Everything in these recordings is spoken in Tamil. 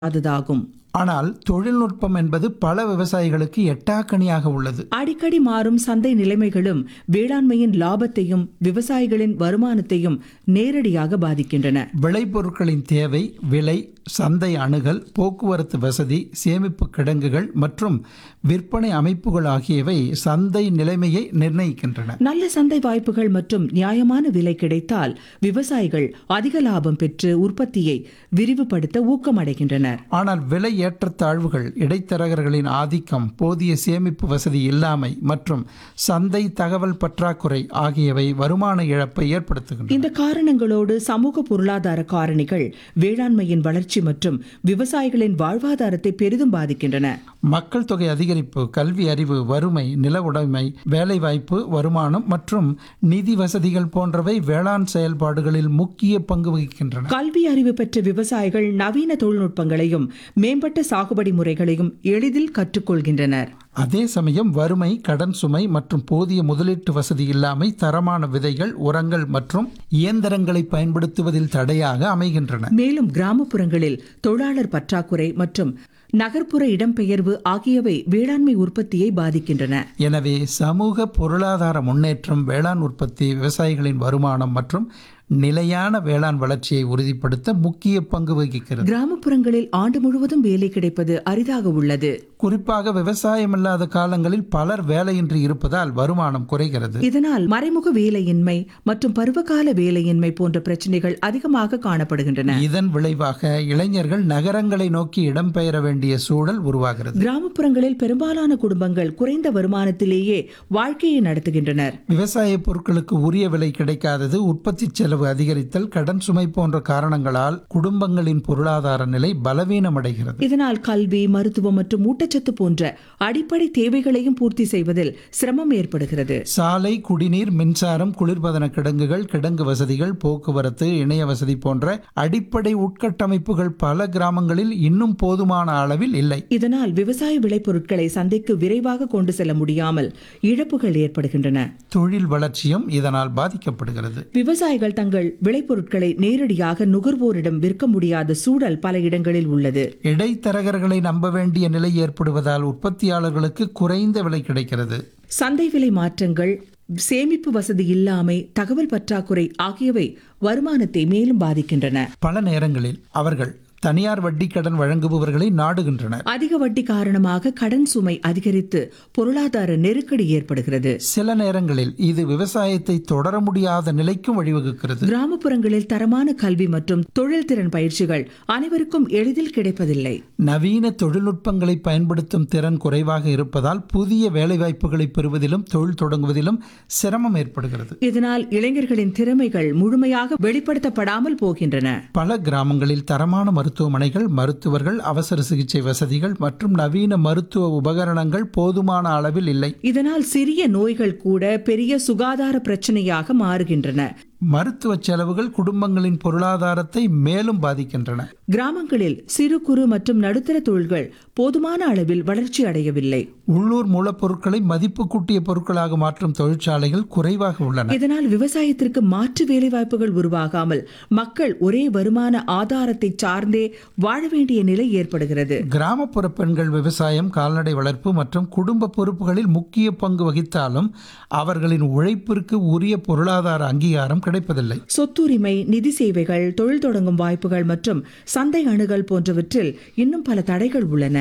அதுதாகும் ஆனால் தொழில்நுட்பம் என்பது பல விவசாயிகளுக்கு எட்டாக்கணியாக உள்ளது அடிக்கடி மாறும் சந்தை நிலைமைகளும் வேளாண்மையின் லாபத்தையும் விவசாயிகளின் வருமானத்தையும் நேரடியாக பாதிக்கின்றன விளைபொருட்களின் தேவை விலை சந்தை அணுகல் போக்குவரத்து வசதி சேமிப்பு கிடங்குகள் மற்றும் விற்பனை அமைப்புகள் ஆகியவை சந்தை நிலைமையை நிர்ணயிக்கின்றன நல்ல சந்தை வாய்ப்புகள் மற்றும் நியாயமான விலை கிடைத்தால் விவசாயிகள் அதிக லாபம் பெற்று உற்பத்தியை விரிவுபடுத்த ஊக்கமடைகின்றனர் ஆனால் விலை ஏற்றத்தாழ்வுகள் இடைத்தரகர்களின் ஆதிக்கம் போதிய சேமிப்பு வசதி இல்லாமை மற்றும் சந்தை தகவல் பற்றாக்குறை ஆகியவை வருமான இழப்பை ஏற்படுத்துகின்றன இந்த காரணங்களோடு சமூக பொருளாதார காரணிகள் வேளாண்மையின் வளர்ச்சி மற்றும் விவசாயிகளின் வாழ்வாதாரத்தை பெரிதும் பாதிக்கின்றன மக்கள் தொகை அதிகரிப்பு கல்வி அறிவு வறுமை நில உடைமை வேலைவாய்ப்பு வருமானம் மற்றும் நிதி வசதிகள் போன்றவை வேளாண் செயல்பாடுகளில் முக்கிய பங்கு வகிக்கின்றன கல்வி அறிவு பெற்ற விவசாயிகள் நவீன தொழில்நுட்பங்களையும் மேம்பட்ட சாகுபடி முறைகளையும் எளிதில் கற்றுக்கொள்கின்றனர் அதே சமயம் வறுமை கடன் சுமை மற்றும் போதிய முதலீட்டு வசதி இல்லாமை தரமான விதைகள் உரங்கள் மற்றும் இயந்திரங்களை பயன்படுத்துவதில் தடையாக அமைகின்றன மேலும் கிராமப்புறங்களில் தொழிலாளர் பற்றாக்குறை மற்றும் நகர்ப்புற இடம்பெயர்வு ஆகியவை வேளாண்மை உற்பத்தியை பாதிக்கின்றன எனவே சமூக பொருளாதார முன்னேற்றம் வேளாண் உற்பத்தி விவசாயிகளின் வருமானம் மற்றும் நிலையான வேளாண் வளர்ச்சியை உறுதிப்படுத்த முக்கிய பங்கு வகிக்கிறது கிராமப்புறங்களில் ஆண்டு முழுவதும் வேலை கிடைப்பது அரிதாக உள்ளது குறிப்பாக விவசாயம் இல்லாத காலங்களில் பலர் வேலையின்றி இருப்பதால் வருமானம் குறைகிறது இதனால் மறைமுக வேலையின்மை மற்றும் பருவகால வேலையின்மை போன்ற பிரச்சனைகள் அதிகமாக காணப்படுகின்றன இதன் விளைவாக இளைஞர்கள் நகரங்களை நோக்கி இடம்பெயர வேண்டிய சூழல் உருவாகிறது கிராமப்புறங்களில் பெரும்பாலான குடும்பங்கள் குறைந்த வருமானத்திலேயே வாழ்க்கையை நடத்துகின்றனர் விவசாய பொருட்களுக்கு உரிய விலை கிடைக்காதது உற்பத்தி செலவு அதிகரித்தல் கடன் சுமை போன்ற காரணங்களால் குடும்பங்களின் பொருளாதார நிலை பலவீனமடைகிறது இதனால் கல்வி மருத்துவம் மற்றும் ஊட்டச்சத்து போன்ற அடிப்படை தேவைகளையும் பூர்த்தி செய்வதில் சிரமம் ஏற்படுகிறது சாலை குடிநீர் மின்சாரம் குளிர்பதன கிடங்குகள் கிடங்கு வசதிகள் போக்குவரத்து இணைய வசதி போன்ற அடிப்படை உட்கட்டமைப்புகள் பல கிராமங்களில் இன்னும் போதுமான அளவில் இல்லை இதனால் விவசாய விளைபொருட்களை சந்தைக்கு விரைவாக கொண்டு செல்ல முடியாமல் இழப்புகள் ஏற்படுகின்றன தொழில் வளர்ச்சியும் இதனால் பாதிக்கப்படுகிறது விவசாயிகள் தங்கள் விளைபொருட்களை நேரடியாக நுகர்வோரிடம் விற்க முடியாத சூழல் பல இடங்களில் உள்ளது இடைத்தரகர்களை நம்ப வேண்டிய நிலை ஏற்படுவதால் உற்பத்தியாளர்களுக்கு குறைந்த விலை கிடைக்கிறது சந்தை விலை மாற்றங்கள் சேமிப்பு வசதி இல்லாமை தகவல் பற்றாக்குறை ஆகியவை வருமானத்தை மேலும் பாதிக்கின்றன பல நேரங்களில் அவர்கள் தனியார் வட்டி கடன் வழங்குபவர்களை நாடுகின்றனர் அதிக வட்டி காரணமாக கடன் சுமை அதிகரித்து பொருளாதார நெருக்கடி ஏற்படுகிறது சில நேரங்களில் இது விவசாயத்தை தொடர முடியாத நிலைக்கும் வழிவகுக்கிறது கிராமப்புறங்களில் தரமான கல்வி மற்றும் தொழில் திறன் பயிற்சிகள் அனைவருக்கும் எளிதில் கிடைப்பதில்லை நவீன தொழில்நுட்பங்களை பயன்படுத்தும் திறன் குறைவாக இருப்பதால் புதிய வேலைவாய்ப்புகளை பெறுவதிலும் தொழில் தொடங்குவதிலும் சிரமம் ஏற்படுகிறது இதனால் இளைஞர்களின் திறமைகள் முழுமையாக வெளிப்படுத்தப்படாமல் போகின்றன பல கிராமங்களில் தரமான மருத்துவமனைகள் மருத்துவர்கள் அவசர சிகிச்சை வசதிகள் மற்றும் நவீன மருத்துவ உபகரணங்கள் போதுமான அளவில் இல்லை இதனால் சிறிய நோய்கள் கூட பெரிய சுகாதார பிரச்சனையாக மாறுகின்றன மருத்துவ செலவுகள் குடும்பங்களின் பொருளாதாரத்தை மேலும் பாதிக்கின்றன கிராமங்களில் சிறு குறு மற்றும் நடுத்தர தொழில்கள் போதுமான அளவில் வளர்ச்சி அடையவில்லை உள்ளூர் மூலப்பொருட்களை மதிப்பு கூட்டிய பொருட்களாக மாற்றும் தொழிற்சாலைகள் குறைவாக உள்ளன இதனால் விவசாயத்திற்கு மாற்று வேலைவாய்ப்புகள் உருவாகாமல் மக்கள் ஒரே வருமான ஆதாரத்தை சார்ந்தே வாழ வேண்டிய நிலை ஏற்படுகிறது கிராமப்புற பெண்கள் விவசாயம் கால்நடை வளர்ப்பு மற்றும் குடும்ப பொறுப்புகளில் முக்கிய பங்கு வகித்தாலும் அவர்களின் உழைப்பிற்கு உரிய பொருளாதார அங்கீகாரம் கிடைப்பதில்லை சொத்துரிமை நிதி சேவைகள் தொழில் தொடங்கும் வாய்ப்புகள் மற்றும் சந்தை அணுகல் போன்றவற்றில் இன்னும் பல தடைகள் உள்ளன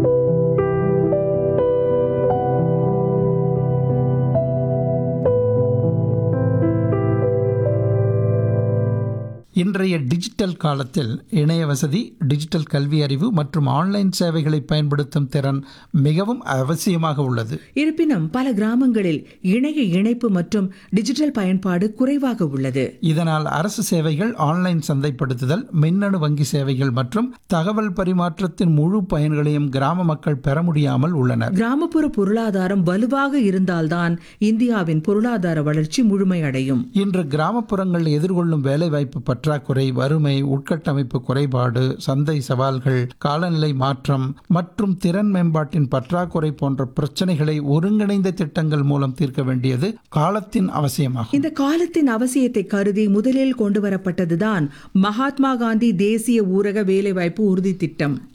இன்றைய டிஜிட்டல் காலத்தில் இணைய வசதி டிஜிட்டல் கல்வி அறிவு மற்றும் ஆன்லைன் சேவைகளை பயன்படுத்தும் திறன் மிகவும் அவசியமாக உள்ளது இருப்பினும் பல கிராமங்களில் இணைய இணைப்பு மற்றும் டிஜிட்டல் பயன்பாடு குறைவாக உள்ளது இதனால் அரசு சேவைகள் ஆன்லைன் சந்தைப்படுத்துதல் மின்னணு வங்கி சேவைகள் மற்றும் தகவல் பரிமாற்றத்தின் முழு பயன்களையும் கிராம மக்கள் பெற முடியாமல் உள்ளனர் கிராமப்புற பொருளாதாரம் வலுவாக இருந்தால்தான் இந்தியாவின் பொருளாதார வளர்ச்சி முழுமையடையும் இன்று கிராமப்புறங்கள் எதிர்கொள்ளும் வேலைவாய்ப்பு பற்றாக்குறை வறுமை உட்கட்டமைப்பு குறைபாடு சந்தை சவால்கள் காலநிலை மாற்றம் மற்றும் திறன் மேம்பாட்டின் பற்றாக்குறை போன்ற பிரச்சனைகளை ஒருங்கிணைந்த திட்டங்கள் மூலம் தீர்க்க வேண்டியது காலத்தின் அவசியமாகும் இந்த காலத்தின் அவசியத்தை கருதி முதலில் கொண்டு வரப்பட்டதுதான் மகாத்மா காந்தி தேசிய ஊரக வேலைவாய்ப்பு உறுதி திட்டம்